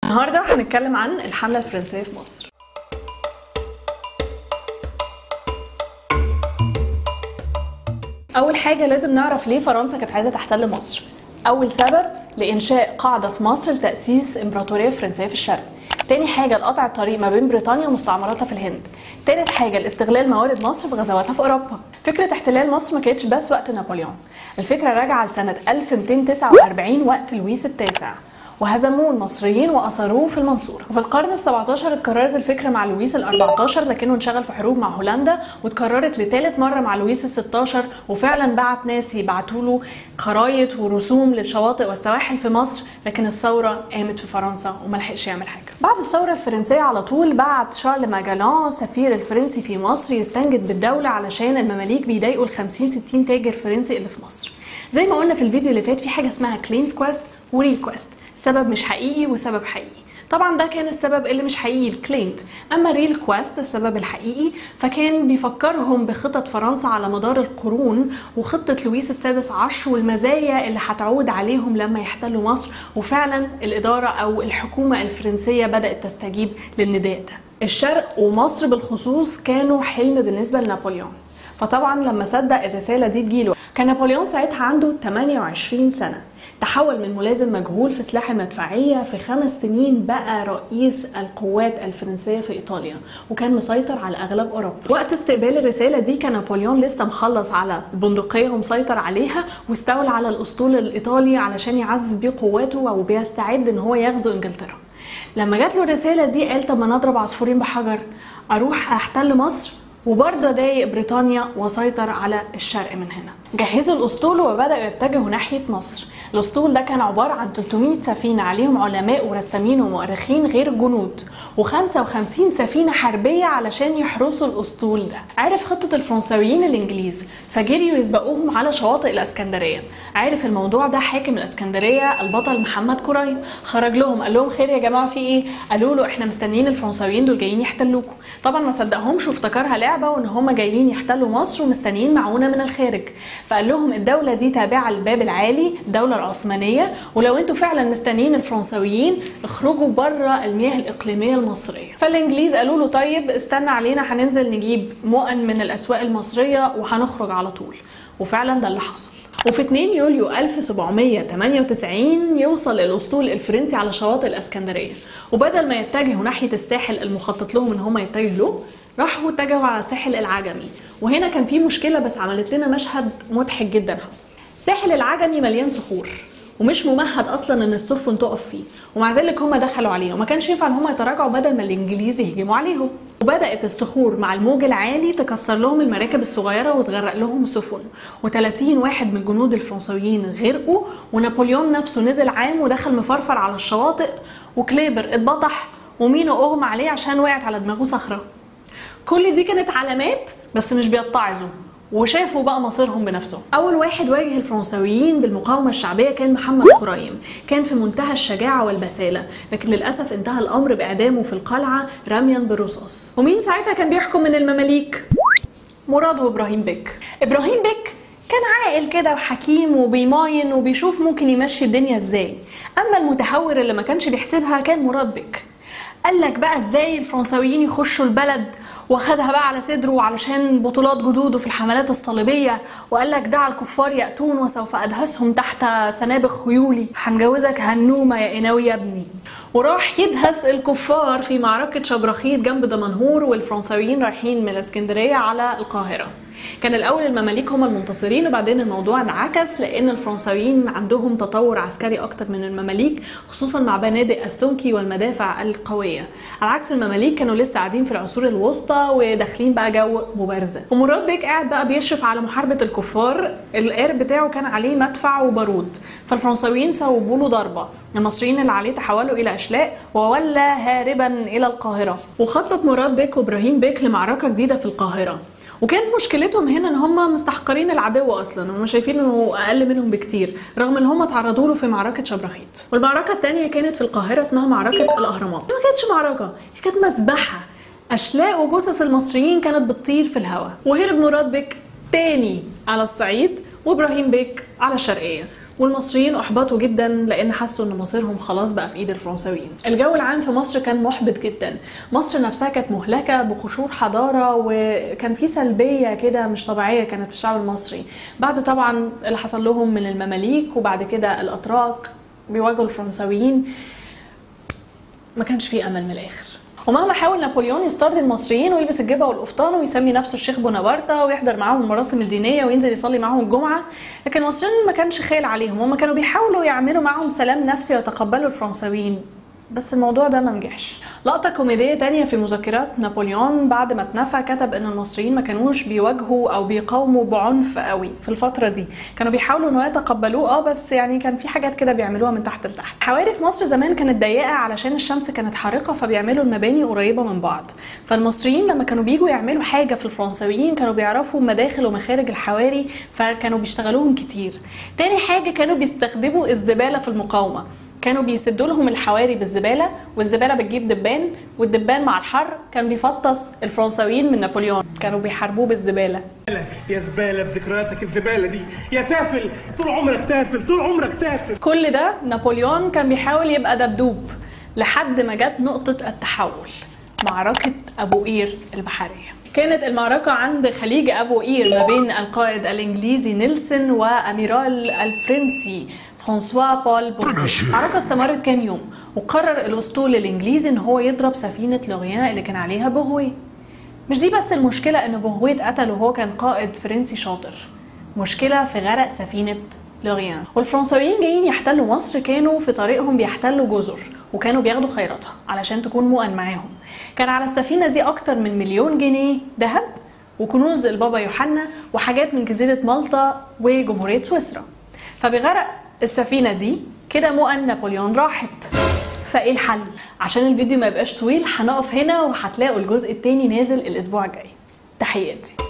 النهارده هنتكلم عن الحمله الفرنسيه في مصر اول حاجه لازم نعرف ليه فرنسا كانت عايزه تحتل مصر اول سبب لانشاء قاعده في مصر لتاسيس امبراطوريه فرنسيه في الشرق تاني حاجة لقطع الطريق ما بين بريطانيا ومستعمراتها في الهند تالت حاجة لاستغلال موارد مصر في غزواتها في أوروبا فكرة احتلال مصر ما كانتش بس وقت نابليون الفكرة راجعة لسنة 1249 وقت لويس التاسع وهزموه المصريين وأسروه في المنصورة وفي القرن ال 17 اتكررت الفكرة مع لويس ال 14 لكنه انشغل في حروب مع هولندا واتكررت لثالث مرة مع لويس ال 16 وفعلا بعت ناس يبعتوا له خرايط ورسوم للشواطئ والسواحل في مصر لكن الثورة قامت في فرنسا وما لحقش يعمل حاجة بعد الثورة الفرنسية على طول بعت شارل ماجالان سفير الفرنسي في مصر يستنجد بالدولة علشان المماليك بيضايقوا ال 50 60 تاجر فرنسي اللي في مصر زي ما قلنا في الفيديو اللي فات في حاجة اسمها كلينت كويست وريل كويست سبب مش حقيقي وسبب حقيقي طبعا ده كان السبب اللي مش حقيقي الكلينت اما ريل كويست السبب الحقيقي فكان بيفكرهم بخطط فرنسا على مدار القرون وخطه لويس السادس عشر والمزايا اللي هتعود عليهم لما يحتلوا مصر وفعلا الاداره او الحكومه الفرنسيه بدات تستجيب للنداء ده الشرق ومصر بالخصوص كانوا حلم بالنسبه لنابليون فطبعا لما صدق الرساله دي تجيله كان نابليون ساعتها عنده 28 سنه تحول من ملازم مجهول في سلاح المدفعية في خمس سنين بقى رئيس القوات الفرنسية في إيطاليا وكان مسيطر على أغلب أوروبا وقت استقبال الرسالة دي كان نابليون لسه مخلص على البندقية ومسيطر عليها واستولى على الأسطول الإيطالي علشان يعزز بيه قواته وبيستعد إن هو يغزو إنجلترا لما جات له الرسالة دي قال طب ما نضرب عصفورين بحجر أروح أحتل مصر وبرضه ضايق بريطانيا وسيطر على الشرق من هنا جهزوا الاسطول وبداوا يتجهوا ناحيه مصر الاسطول ده كان عباره عن 300 سفينه عليهم علماء ورسامين ومؤرخين غير جنود و55 سفينه حربيه علشان يحرسوا الاسطول ده عرف خطه الفرنساويين الانجليز فجريوا يسبقوهم على شواطئ الاسكندريه عرف الموضوع ده حاكم الاسكندريه البطل محمد كريم خرج لهم قال لهم خير يا جماعه في ايه قالوا له احنا مستنيين الفرنساويين دول جايين يحتلوكم طبعا ما صدقهمش وافتكرها لعبه وان هم جايين يحتلوا مصر ومستنيين معونه من الخارج فقال لهم الدوله دي تابعه للباب العالي الدوله العثمانيه ولو انتوا فعلا مستنيين الفرنساويين اخرجوا بره المياه الاقليميه المصريه فالانجليز قالوا له طيب استنى علينا هننزل نجيب مؤن من الاسواق المصريه وهنخرج على طول وفعلا ده اللي حصل وفي 2 يوليو 1798 يوصل الاسطول الفرنسي على شواطئ الاسكندريه وبدل ما يتجهوا ناحيه الساحل المخطط لهم ان هم يتجهوا له راحوا اتجهوا على ساحل العجمي وهنا كان في مشكله بس عملت لنا مشهد مضحك جدا حصل ساحل العجمي مليان صخور ومش ممهد اصلا ان السفن تقف فيه ومع ذلك هم دخلوا عليه وما كانش ينفع ان هم يتراجعوا بدل ما الانجليز يهجموا عليهم وبدات الصخور مع الموج العالي تكسر لهم المراكب الصغيره وتغرق لهم سفن و30 واحد من الجنود الفرنسويين غرقوا ونابليون نفسه نزل عام ودخل مفرفر على الشواطئ وكليبر اتبطح ومينو اغمى عليه عشان وقعت على دماغه صخره كل دي كانت علامات بس مش بيتعظوا وشافوا بقى مصيرهم بنفسهم اول واحد واجه الفرنساويين بالمقاومه الشعبيه كان محمد كريم كان في منتهى الشجاعه والبساله لكن للاسف انتهى الامر باعدامه في القلعه رميا بالرصاص ومين ساعتها كان بيحكم من المماليك مراد وابراهيم بك ابراهيم بك كان عاقل كده وحكيم وبيماين وبيشوف ممكن يمشي الدنيا ازاي اما المتهور اللي ما كانش بيحسبها كان مراد بك قال لك بقى ازاي الفرنساويين يخشوا البلد واخدها بقى على صدره علشان بطولات جدوده في الحملات الصليبيه وقال لك دع الكفار ياتون وسوف ادهسهم تحت سنابق خيولي هنجوزك هنومه يا قناوي يا ابني وراح يدهس الكفار في معركة شبرخيت جنب دمنهور والفرنساويين رايحين من الاسكندرية على القاهرة كان الأول المماليك هم المنتصرين وبعدين الموضوع انعكس لأن الفرنساويين عندهم تطور عسكري أكتر من المماليك خصوصا مع بنادق السمكي والمدافع القوية على عكس المماليك كانوا لسه قاعدين في العصور الوسطى وداخلين بقى جو مبارزة ومراد بيك قاعد بقى بيشرف على محاربة الكفار القارب بتاعه كان عليه مدفع وبارود فالفرنساويين سووا له ضربة المصريين اللي عليه تحولوا الى اشلاء وولى هاربا الى القاهره وخطط مراد بيك وابراهيم بيك لمعركه جديده في القاهره وكانت مشكلتهم هنا ان هم مستحقرين العدو اصلا هم شايفين انه اقل منهم بكتير رغم ان هم تعرضوا له في معركه شبرخيت والمعركه الثانيه كانت في القاهره اسمها معركه الاهرامات ما كانتش معركه هي كانت مذبحه اشلاء وجثث المصريين كانت بتطير في الهواء وهرب مراد بيك تاني على الصعيد وابراهيم بيك على الشرقيه والمصريين احبطوا جدا لان حسوا ان مصيرهم خلاص بقى في ايد الفرنساويين الجو العام في مصر كان محبط جدا مصر نفسها كانت مهلكه بقشور حضاره وكان في سلبيه كده مش طبيعيه كانت في الشعب المصري بعد طبعا اللي حصل لهم من المماليك وبعد كده الاتراك بيواجهوا الفرنساويين ما كانش في امل من الاخر ومهما حاول نابليون يسترضي المصريين ويلبس الجبه والقفطان ويسمي نفسه الشيخ بونابرتا ويحضر معاهم المراسم الدينيه وينزل يصلي معاهم الجمعه لكن المصريين ما كانش خايل عليهم هم كانوا بيحاولوا يعملوا معاهم سلام نفسي ويتقبلوا الفرنساويين بس الموضوع ده ما نجحش لقطة كوميدية تانية في مذكرات نابليون بعد ما اتنفى كتب ان المصريين ما كانوش بيواجهوا او بيقاوموا بعنف قوي في الفترة دي كانوا بيحاولوا ان يتقبلوه اه بس يعني كان في حاجات كده بيعملوها من تحت لتحت حواري في مصر زمان كانت ضيقة علشان الشمس كانت حارقة فبيعملوا المباني قريبة من بعض فالمصريين لما كانوا بيجوا يعملوا حاجة في الفرنساويين كانوا بيعرفوا مداخل ومخارج الحواري فكانوا بيشتغلوهم كتير تاني حاجة كانوا بيستخدموا الزبالة في المقاومة كانوا بيسدوا لهم الحواري بالزباله والزباله بتجيب دبان والدبان مع الحر كان بيفطس الفرنساويين من نابليون كانوا بيحاربوه بالزباله يا زباله بذكرياتك الزباله دي يا تافل طول عمرك تافل طول عمرك تافل كل ده نابليون كان بيحاول يبقى دبدوب لحد ما جت نقطه التحول معركه ابو قير البحريه كانت المعركة عند خليج أبو قير ما بين القائد الإنجليزي نيلسون وأميرال الفرنسي فرانسوا بول بورتيه المعركة استمرت كام يوم وقرر الأسطول الإنجليزي إن هو يضرب سفينة لوريان اللي كان عليها بوغوي مش دي بس المشكلة إن بوغوي اتقتل وهو كان قائد فرنسي شاطر مشكلة في غرق سفينة لوريان والفرنساويين جايين يحتلوا مصر كانوا في طريقهم بيحتلوا جزر وكانوا بياخدوا خيراتها علشان تكون مؤن معاهم كان على السفينة دي أكتر من مليون جنيه ذهب وكنوز البابا يوحنا وحاجات من جزيرة مالطا وجمهورية سويسرا فبغرق السفينة دي كده مؤن نابليون راحت فايه الحل عشان الفيديو ما يبقاش طويل هنقف هنا وهتلاقوا الجزء التاني نازل الاسبوع الجاي تحياتي